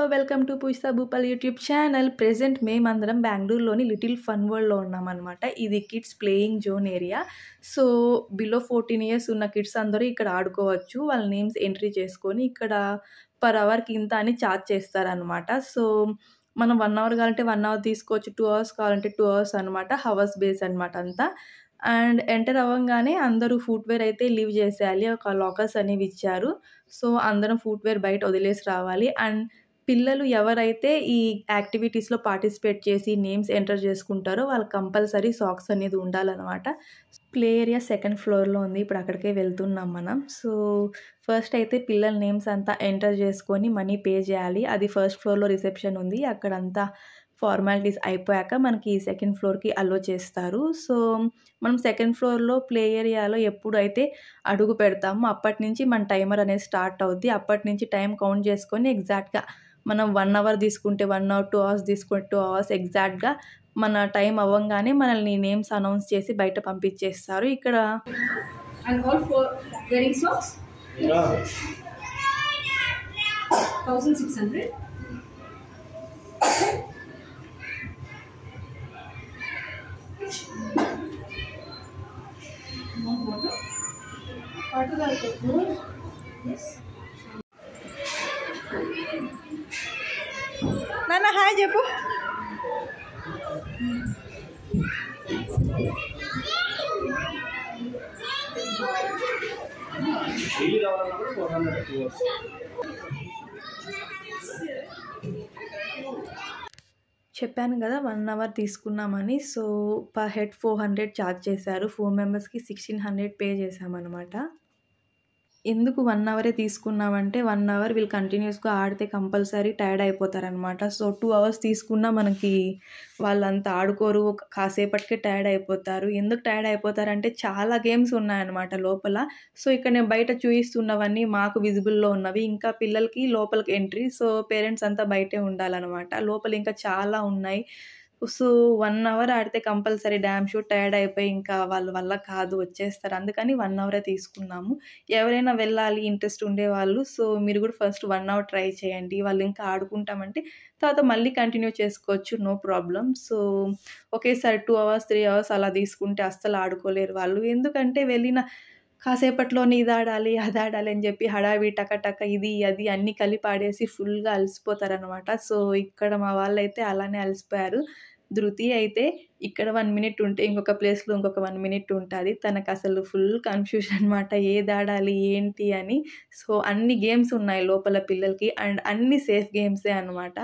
Welcome to Poojitha Bhupal YouTube channel present మేమందరం బెంగళూరులోని little fun వరల్డ్లో ఉన్నామన్నమాట ఇది kids playing zone area so below fourteen years ఉన్న కిడ్స్ అందరూ ఇక్కడ ఆడుకోవచ్చు వాళ్ళ నేమ్స్ ఎంట్రీ చేసుకొని ఇక్కడ పర్ అవర్కి ఇంత అని ఛార్జ్ చేస్తారనమాట సో మనం వన్ అవర్ కావాలంటే వన్ అవర్ తీసుకోవచ్చు టూ అవర్స్ కావాలంటే టూ అవర్స్ అనమాట హవర్స్ బేస్ అనమాట అంతా అండ్ ఎంటర్ అవ్వగానే అందరూ ఫుట్వేర్ అయితే లీవ్ చేసేయాలి ఒక లాకర్స్ అనేవి ఇచ్చారు సో అందరం ఫుట్వేర్ బయట వదిలేసి రావాలి అండ్ పిల్లలు ఎవరైతే ఈ యాక్టివిటీస్లో పార్టిసిపేట్ చేసి నేమ్స్ ఎంటర్ చేసుకుంటారో వాళ్ళకి కంపల్సరీ సాక్స్ అనేది ఉండాలన్నమాట ప్లే ఏరియా సెకండ్ ఫ్లోర్లో ఉంది ఇప్పుడు అక్కడికే వెళ్తున్నాం మనం సో ఫస్ట్ అయితే పిల్లల నేమ్స్ అంతా ఎంటర్ చేసుకొని మనీ పే చేయాలి అది ఫస్ట్ ఫ్లోర్లో రిసెప్షన్ ఉంది అక్కడంతా ఫార్మాలిటీస్ అయిపోయాక మనకి సెకండ్ ఫ్లోర్కి అలో చేస్తారు సో మనం సెకండ్ ఫ్లోర్లో ప్లే ఏరియాలో ఎప్పుడైతే అడుగు పెడతామో అప్పటి నుంచి మన టైమర్ అనేది స్టార్ట్ అవుద్ది అప్పటి నుంచి టైం కౌంట్ చేసుకొని ఎగ్జాక్ట్గా మనం వన్ అవర్ తీసుకుంటే వన్ అవర్ టూ అవర్స్ తీసుకుంటే టూ అవర్స్ ఎగ్జాక్ట్గా మన టైం అవ్వగానే మనల్ని నేమ్స్ అనౌన్స్ చేసి బయట పంపించేస్తారు ఇక్కడ And all for wearing socks? Thousand six hundred. One water. Water the food. Yes. నాన్న హాయ్ చెప్పు డైలీ రావాలన్నప్పుడు ఫోర్ హండ్రెడ్ టూ అవర్స్ చెప్పాను కదా వన్ అవర్ తీసుకున్నామని so per head four hundred charge చేశారు ఫోర్ మెంబర్స్కి సిక్స్టీన్ హండ్రెడ్ పే చేశామన్నమాట ఎందుకు వన్ అవరే తీసుకున్నామంటే వన్ అవర్ వీళ్ళు కంటిన్యూస్గా ఆడితే కంపల్సరీ టైర్డ్ అయిపోతారనమాట సో టూ అవర్స్ తీసుకున్నా మనకి వాళ్ళంతా ఆడుకోరు ఒక కాసేపటికే టైర్డ్ అయిపోతారు ఎందుకు టైర్డ్ అయిపోతారంటే చాలా గేమ్స్ ఉన్నాయన్నమాట లోపల సో ఇక్కడ నేను బయట చూపిస్తున్నవన్నీ మాకు విజిబుల్లో ఉన్నవి ఇంకా పిల్లలకి లోపలికి ఎంట్రీ సో పేరెంట్స్ అంతా బయటే ఉండాలన్నమాట లోపల ఇంకా చాలా ఉన్నాయి సో వన్ అవర్ ఆడితే కంపల్సరీ డ్యామ్ షూట్ టైర్డ్ అయిపోయి ఇంకా వాళ్ళ వల్ల కాదు వచ్చేస్తారు అందుకని వన్ అవరే తీసుకున్నాము ఎవరైనా వెళ్ళాలి ఇంట్రెస్ట్ ఉండేవాళ్ళు సో మీరు కూడా ఫస్ట్ వన్ అవర్ ట్రై చేయండి వాళ్ళు ఇంకా ఆడుకుంటామంటే తర్వాత మళ్ళీ కంటిన్యూ చేసుకోవచ్చు నో ప్రాబ్లం సో ఒకేసారి టూ అవర్స్ త్రీ అవర్స్ అలా తీసుకుంటే అస్సలు ఆడుకోలేరు వాళ్ళు ఎందుకంటే వెళ్ళిన కాసేపట్లోనే ఇది ఆడాలి అది ఆడాలి అని చెప్పి హడావి టక ఇది అది అన్నీ కలిపి ఆడేసి ఫుల్గా అలసిపోతారనమాట సో ఇక్కడ మా వాళ్ళైతే అలానే అలసిపోయారు ధృతి అయితే ఇక్కడ వన్ మినిట్ ఉంటే ఇంకొక ప్లేస్లో ఇంకొక వన్ మినిట్ ఉంటుంది తనకు అసలు ఫుల్ కన్ఫ్యూజన్ అనమాట ఏది ఆడాలి ఏంటి అని సో అన్ని గేమ్స్ ఉన్నాయి లోపల పిల్లలకి అండ్ అన్ని సేఫ్ గేమ్సే అనమాట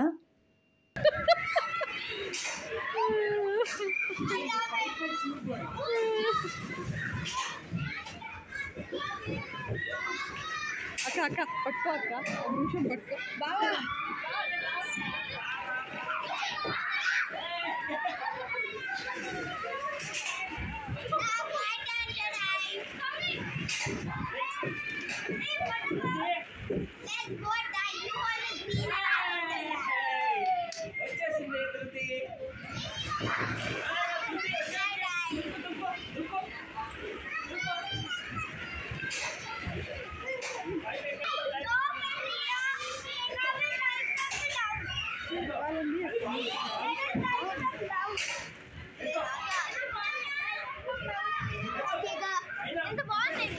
అక్క అక్క పట్టుకో అక్క ఒక నిమిషం పట్టుకో బాగా ఎంత బాగుంది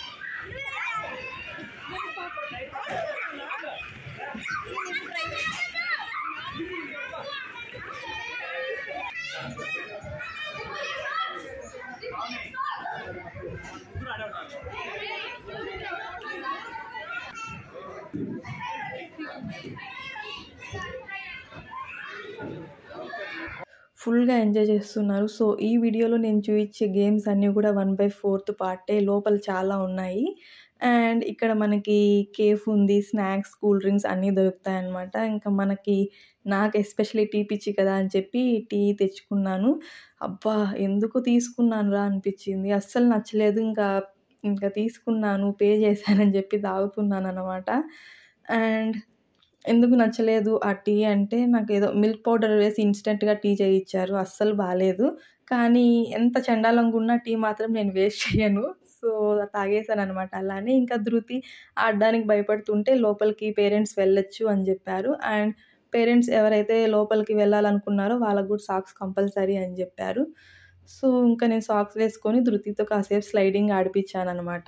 ఫుల్గా ఎంజాయ్ చేస్తున్నారు సో ఈ వీడియోలో నేను చూపించే గేమ్స్ అన్నీ కూడా వన్ బై ఫోర్త్ పార్టే లోపల చాలా ఉన్నాయి అండ్ ఇక్కడ మనకి కేఫ్ ఉంది స్నాక్స్ కూల్ డ్రింక్స్ అన్నీ దొరుకుతాయి అన్నమాట ఇంకా మనకి నాకు ఎస్పెషల్లీ టీ పిచ్చి కదా అని చెప్పి టీ తెచ్చుకున్నాను అబ్బా ఎందుకు తీసుకున్నాను రా అనిపించింది అస్సలు నచ్చలేదు ఇంకా ఇంకా తీసుకున్నాను పే చేశానని చెప్పి తాగుతున్నాను అనమాట అండ్ ఎందుకు నచ్చలేదు ఆ టీ అంటే నాకు ఏదో మిల్క్ పౌడర్ వేసి ఇన్స్టెంట్గా టీ చేయించారు అస్సలు బాగాలేదు కానీ ఎంత చండాలంగా ఉన్న టీ మాత్రం నేను వేస్ట్ చేయను సో తాగేశాను అనమాట అలానే ఇంకా ధృతి ఆడడానికి భయపడుతుంటే లోపలికి పేరెంట్స్ వెళ్ళొచ్చు అని చెప్పారు అండ్ పేరెంట్స్ ఎవరైతే లోపలికి వెళ్ళాలనుకున్నారో వాళ్ళకు కూడా సాక్స్ కంపల్సరీ అని చెప్పారు సో ఇంకా నేను సాక్స్ వేసుకొని ధృతితో కాసేపు స్లైడింగ్ ఆడిపించాను అనమాట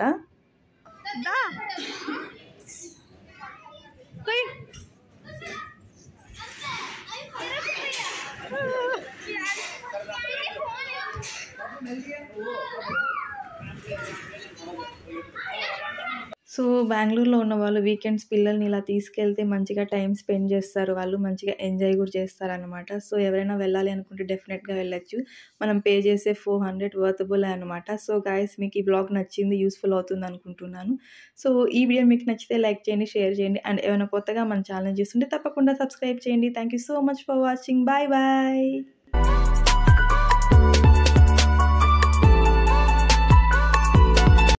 సో బెంగళూరులో ఉన్న వాళ్ళు వీకెండ్స్ పిల్లల్ని ఇలా తీసుకెళ్తే మంచిగా టైం స్పెండ్ చేస్తారు వాళ్ళు మంచిగా ఎంజాయ్ కూడా చేస్తారనమాట సో ఎవరైనా వెళ్ళాలి అనుకుంటే డెఫినెట్గా వెళ్ళొచ్చు మనం పే చేసే ఫోర్ హండ్రెడ్ వర్తబుల్ అనమాట సో గాయస్ మీకు ఈ బ్లాగ్ నచ్చింది యూస్ఫుల్ అవుతుంది అనుకుంటున్నాను సో ఈ వీడియో మీకు నచ్చితే లైక్ చేయండి షేర్ చేయండి అండ్ ఏమైనా కొత్తగా మన ఛానల్ చూస్తుంటే తప్పకుండా సబ్స్క్రైబ్ చేయండి thank you so much for watching bye bye